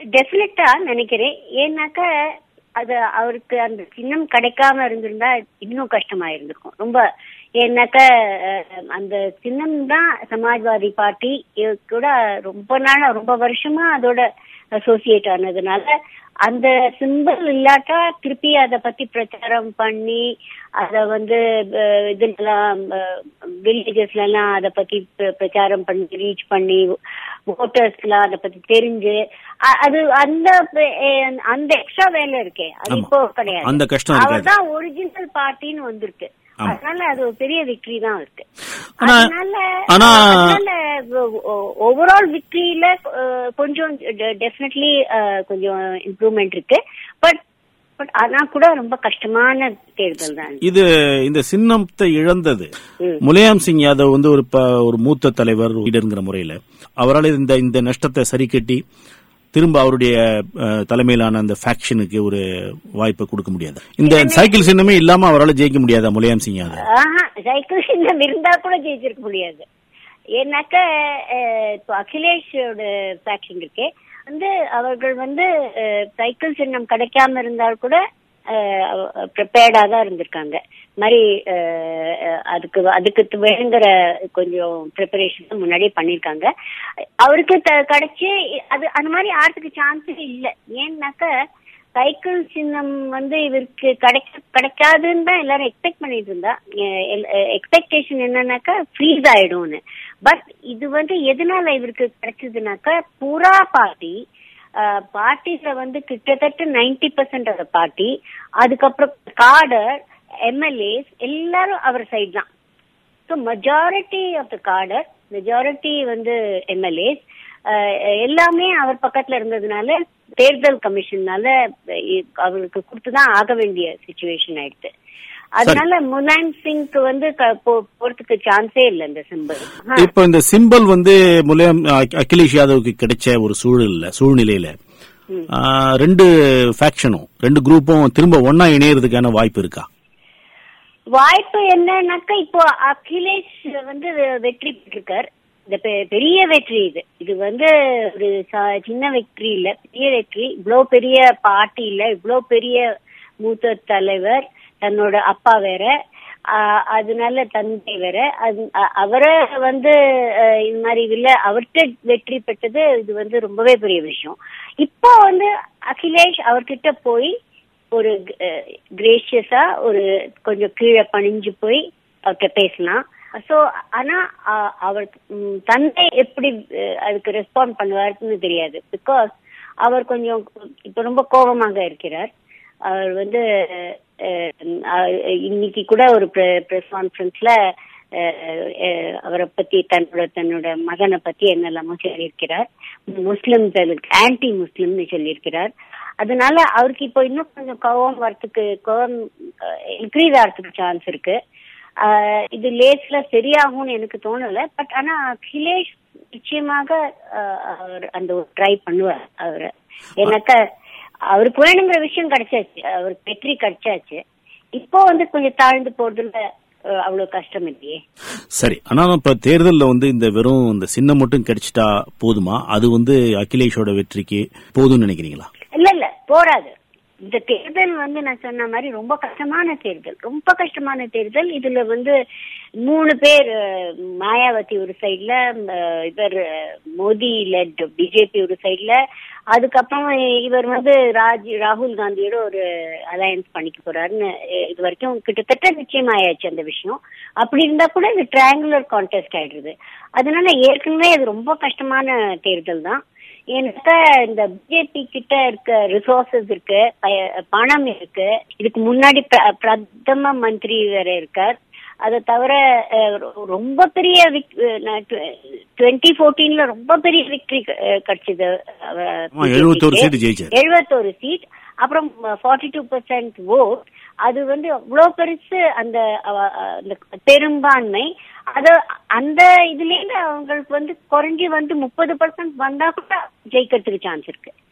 டெஃபினட்டா நினைக்கிறேன் ஏன்னாக்கா அது அவருக்கு அந்த சின்னம் கிடைக்காம இருந்திருந்தா இன்னும் கஷ்டமா இருந்திருக்கும் ரொம்ப ஏன்னாக்கா அஹ், அந்த சின்னம் தான் சமாஜ்வாதி பார்ட்டி கூட ரொம்ப நாளா ரொம்ப வருஷமா அதோட அசோசியேட் ஆனதுனால அந்த சிம்பிள் இல்லாட்டா திருப்பி அதை பத்தி பிரச்சாரம் பண்ணி அத வந்து அஹ், இதுலாம் வில்லேஜஸ்ல எல்லாம் அதை பத்தி பிர- பிரச்சாரம் பண்ணி ரீச் பண்ணி ஓட்டர்ஸ்லாம் அதை பத்தி தெரிஞ்சு அ- அது அந்த அஹ், அந்த எக்ஸ்ட்ரா வேலை இருக்கே அது ஆமா. இப்போ கிடையாது அந்த கஷ்டம் இருக்காது. அவர்தான் ஒரிஜினல் பார்ட்டின்னு வந்திருக்கு ஆமா. அதனால அது ஒரு பெரிய விக்டரி தான் இருக்கு ஆனா- அதனால ஆனா- அதனால ஓவரால் விக்டரியில கொஞ்சம் டெஃபினெட்லி கொஞ்சம் இம்ப்ரூவ்மெண்ட் இருக்கு பட் பட் ஆனா கூட ரொம்ப கஷ்டமான தேர்தல் தான் இது. இது இந்த சின்னத்தை இழந்தது ம். முலாயம் சிங் யாதவ் வந்து ஒரு ப- ஒரு மூத்த தலைவர் லீடருங்கிற முறையில அவரால் இந்த இந்த நஷ்டத்தை சரி கட்டி திரும்ப அவருடைய அஹ், தலைமையிலான அந்த ஃபேக்ஷனுக்கு ஒரு வாய்ப்பை கொடுக்க முடியாது இந்த சைக்கிள் சின்னமே இல்லாம அவரால் ஜெயிக்க முடியாதா முலாயம் சிங் யாதவ் ஆஹா சைக்கிள் சின்னம் இருந்தா கூட ஜெயிச்சிருக்க முடியாது ஏன்னாக்க அஹ், இப்போ அகிலேஷோட ஃபேக்ஷன் இருக்கே வந்து அவர்கள் வந்து அஹ், சைக்கிள் சின்னம் கிடைக்காம இருந்தால் கூட ப்ரிப்பேர்டா தான் இருந்திருக்காங்க இந்த மாதிரி அஹ், அஹ், அதுக்கு அதுக்கு வேணுங்கிற கொஞ்சம் ப்ரிப்பரேஷன் முன்னாடியே பண்ணிருக்காங்க அவருக்கு த- கிடைச்சு அது அந்த மாதிரி ஆறதுக்கு சான்ஸே இல்லை ஏன்னாக்க சைக்கிள் சின்னம் வந்து இவருக்கு கிடைக்க கிடைக்காதுன்னு தான் எல்லாரும் எக்ஸ்பெக்ட் பண்ணிட்டு இருந்தா எக்ஸ்பெக்டேஷன் என்னன்னாக்கா ஃப்ரீஸ் ஆயிடும்னு பட் இது வந்து எதனால இவருக்கு கிடைச்சதுனாக்கா புறா பார்ட்டி பார்ட்டிஸ்ல வந்து கிட்டத்தட்ட நைன்டி பர்சன்ட் ஆஃப் பார்ட்டி அதுக்கப்புறம் காடர் எம்எல்ஏஸ் எல்லாரும் அவர் சைடு தான் so majority of the cadre majority வந்து எம்எல்ஏஸ் எல்லாமே அவர் பக்கத்துல இருந்ததுனால தேர்தல் கமிஷன்னால அவருக்கு கொடுத்துதான் ஆக வேண்டிய சுச்சுவேஷன் ஆயிடுச்சு அதனால முலாயம் சிங்க்கு வந்து க- போ- போறதுக்கு சான்ஸே இல்ல இந்த சிம்பிள் இப்போ இந்த சிம்பல் வந்து முலாயம் அ- அகிலேஷ் யாதவுக்கு கிடைச்ச ஒரு சூழல்ல சூழ்நிலையில ஆ, ரெண்டு ஃபேக்ஷனும் ரெண்டு குரூப்பும் திரும்ப ஒன்னா இணையறதுக்கான வாய்ப்பு இருக்கா வாய்ப்பு என்னன்னாக்கா இப்போ அகிலேஷ் வந்து வெ- வெற்றி பெற்றிருக்கார் இந்த பெ- பெரிய வெற்றி இது இது வந்து ஒரு ச- சின்ன வெற்றி இல்ல பெரிய வெற்றி இவ்வளவு பெரிய பார்ட்டி இல்ல இவ்வளவு பெரிய மூத்த தலைவர் தன்னோட அப்பா வேற ஆஹ் அதனால தந்தை வேற அது- அ- அவரை வந்து அஹ், இந்த மாதிரி இல்ல அவர்கிட்ட வெற்றி பெற்றது இது வந்து ரொம்பவே பெரிய விஷயம் இப்போ வந்து அகிலேஷ் அவர்கிட்ட போய் ஒரு கிரேஷியஸா ஒரு கொஞ்சம் கீழே பணிஞ்சு போய் அவர்கிட்ட பேசலாம் சோ ஆனா அ- அவர் ம், தந்தை எப்படி அஹ், அதுக்கு ரெஸ்பாண்ட் பண்ணுவாருன்னு தெரியாது பிகாஸ் அவர் கொஞ்சம் இப்ப ரொம்ப கோபமாக இருக்கிறார் அவர் வந்து அஹ், அஹ், இன்னைக்கு கூட ஒரு பிரஸ் கான்ஃபரன்ஸ்ல அவரை பத்தி தன்னோட தன்னோட மகனை பத்தி என்னெல்லாமோ சொல்லியிருக்கிறார் முஸ்லிம் ஆன்டி முஸ்லிம்னு சொல்லியிருக்கிறார் அதனால அவருக்கு இப்போ இன்னும் கொஞ்சம் கோவம் வரத்துக்கு கோவம் இன்க்ரீஸ் ஆகிறதுக்கு சான்ஸ் இருக்கு ஆஹ் இது லேஸ்ல சரியாகும்னு எனக்கு தோணல பட் ஆனா அகிலேஷ் நிச்சயமாக ஆஹ் அவர் அந்த ஒரு ட்ரை பண்ணுவார் அவரை ஏன்னாக்கா அவருக்கு வேணுங்கிற விஷயம் கிடைச்சாச்சு அவருக்கு வெற்றி கிடைச்சாச்சு இப்போ வந்து கொஞ்சம் தாழ்ந்து போறதுல ஆஹ் அவ்வளவு கஷ்டம் இல்லையே சரி ஆனா இப்ப தேர்தல்ல வந்து இந்த வெறும் இந்த சின்னம் மட்டும் கிடைச்சிட்டா போதுமா அது வந்து அகிலேஷோட வெற்றிக்கு போதும்னு நினைக்கிறீங்களா இல்ல இல்ல போராது இந்த தேர்தல் வந்து நான் சொன்ன மாதிரி ரொம்ப கஷ்டமான தேர்தல் ரொம்ப கஷ்டமான தேர்தல் இதுல வந்து மூணு பேர் அஹ், மாயாவதி ஒரு சைட்ல இவர் அஹ், மோடி லெட் பிஜேபி ஒரு சைட்ல அதுக்கப்புறம் இவர் வந்து ராஜ் ராகுல் காந்தியோட ஒரு அலையன்ஸ் பண்ணிக்க போறாருன்னு அஹ், இது வரைக்கும் கிட்டத்தட்ட நிச்சயமாயாச்சு அந்த விஷயம் அப்படி இருந்தா கூட இது ட்ரையாங்குலர் கான்டெஸ்ட் ஆயிடுது அதனால ஏற்கனவே இது ரொம்ப கஷ்டமான தேர்தல் தான் ஏன்னாக்கா இந்த பிஜேபி கிட்ட இருக்க ரிசோர்சஸ் இருக்கு பய- பணம் இருக்கு இதுக்கு முன்னாடி பிர- பிரதம மந்திரி வேற இருக்கார் அதை தவிர அஹ், ரொ- ரொம்ப பெரிய டுவெண்ட்டி ஃபோர்டீன்ல ரொம்ப பெரிய விக்டரி கிடைச்சது ஆமா, 71 சீட்டு ஜெயிச்சாரு. எழுபத்தோரு சீட் அப்புறம் ஃபார்ட்டி டூ பர்சன்ட் ஓட் அது வந்து அவ்வளவு பெருசு அந்த அவ- அந்த பெரும்பான்மை அத அந்த இதுல இருந்து அவங்களுக்கு வந்து குறைஞ்சி வந்து முப்பது பர்சன்ட் வந்தா கூட ஜெயிக்கிறதுக்கு சான்ஸ் இருக்கு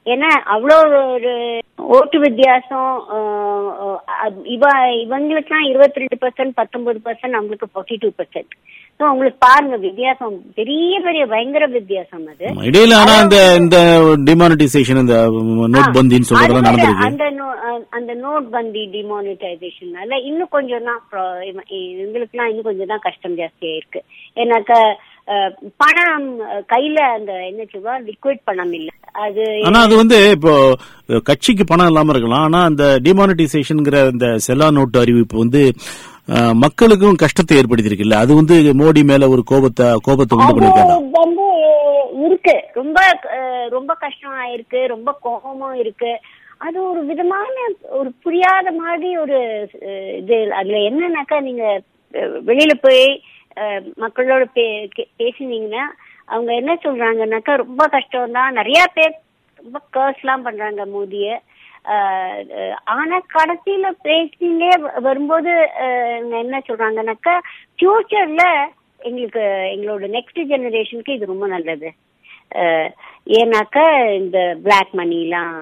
ஏன்னா அவ்வளோ ஒரு ஓட்டு வித்தியாசம் அஹ், அஹ், இவ இவங்களுக்குலாம் இருபத்தி ரெண்டு பர்சன்ட் பத்தொன்பது பர்சன்ட் அவங்களுக்கு ஃபார்ட்டி டூ பர்சன்ட் ஸோ உங்களுக்கு பாருங்க வித்தியாசம் பெரிய பெரிய பயங்கர வித்தியாசம் அது ஆமா, இடையில ஆனா இந்த இந்த டிமானிட்டைசேஷன் இந்த நோட் பந்தின்னு சொல்றதெல்லாம் அது வேற, நடந்திருக்கு அந்த நோ- அஹ் அந்த நோட் பந்தி டிமானிட்டைசேஷன்னால இன்னும் கொஞ்சம் தான் எங்களுக்குலாம் இன்னும் கொஞ்சம் தான் கஷ்டம் ஜாஸ்தியா இருக்கு ஏன்னாக்க அஹ், பணம் அஹ், கையில அந்த என்ன சொல்லுவா லிக்விட் பணம் இல்ல அது ஆனா அது வந்து இப்போ அஹ், கட்சிக்கு பணம் இல்லாம இருக்கலாம் ஆனா அந்த டிமானிட்டைசேஷன்ங்கிற இந்த செல்லா நோட்டு அறிவிப்பு வந்து அஹ், மக்களுக்கும் கஷ்டத்தை ஏற்படுத்தியிருக்குல்ல அது வந்து மோடி மேல ஒரு கோபத்தை கோபத்தை உண்டு பண்ணிருக்காங்க அது வந்து இருக்கு ரொம்ப அஹ், ரொம்ப கஷ்டம் ஆயிருக்கு ரொம்ப கோபமும் இருக்கு அது ஒரு விதமான ஒரு புரியாத மாதிரி ஒரு அஹ், இது அதுல என்னன்னாக்கா நீங்க அஹ், வெளியில போய் அஹ், மக்களோட பே- கே- பேசினீங்கன்னா அவங்க என்ன சொல்றாங்கன்னாக்கா ரொம்ப கஷ்டம் தான் நிறைய பேர் ரொம்ப கர்ஸ் எல்லாம் பண்றாங்க மோதிய ஆஹ் அஹ் ஆனா கடைசியில பேசினே வரும்போது ஆஹ் இவங்க என்ன சொல்றாங்கன்னாக்கா ஃபியூச்சர்ல எங்களுக்கு எங்களோட நெக்ஸ்ட் ஜெனரேஷனுக்கு இது ரொம்ப நல்லது ஆஹ் ஏன்னாக்கா இந்த பிளாக் மணிலாம்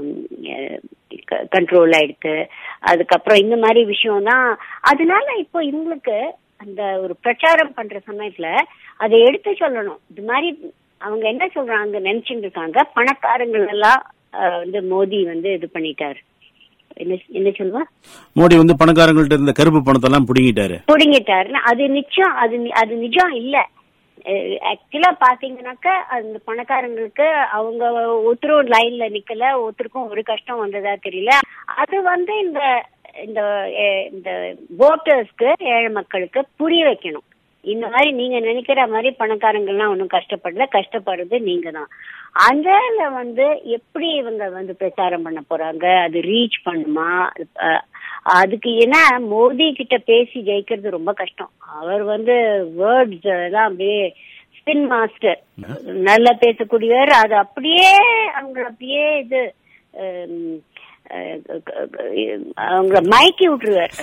கண்ட்ரோல் ஆயிடுத்து அதுக்கப்புறம் இந்த மாதிரி விஷயம் தான் அதனால இப்போ இவங்களுக்கு அந்த ஒரு பிரச்சாரம் பண்ற சமயத்துல அதை எடுத்து சொல்லணும் இது மாதிரி அவங்க என்ன சொல்றாங்க நினைச்சுட்டு இருக்காங்க பணக்காரங்கள் எல்லாம் ஆஹ் வந்து மோடி வந்து இது பண்ணிட்டாரு என்ன என்ன சொல்லுவா மோடி வந்து பணக்காரங்கள்ட்ட இருந்த கருப்பு பணத்தை எல்லாம் புடுங்கிட்டாரு புடுங்கிட்டாருன்னா அது நிச்சயம் அது நி- அது நிஜம் இல்ல ஆக்சுவலா பாத்தீங்கன்னாக்கா அந்த பணக்காரங்களுக்கு அவங்க ஒருத்தரும் லைன்ல நிக்கல ஒருத்தருக்கும் ஒரு கஷ்டம் வந்ததா தெரியல அது வந்து இந்த இந்த அஹ், இந்த ஓட்டர்ஸ்க்கு ஏழை மக்களுக்கு புரிய வைக்கணும் இந்த மாதிரி நீங்க நினைக்கிற மாதிரி பணக்காரங்கள்லாம் ஒன்றும் கஷ்டப்படல கஷ்டப்படுறது நீங்க தான் அதுல வந்து எப்படி இவங்க வந்து பிரச்சாரம் பண்ண போறாங்க அது ரீச் பண்ணுமா அஹ், அதுக்கு ஏன்னா மோடி கிட்ட பேசி ஜெயிக்கிறது ரொம்ப கஷ்டம் அவர் வந்து வேர்ட்ஸ் எல்லாம் அப்படியே ஸ்பின் மாஸ்டர் நல்லா பேசக்கூடியவர் அது அப்படியே அவங்க அப்படியே இது ஹம், அஹ், அவங்கள மயக்கி விட்டுருவார்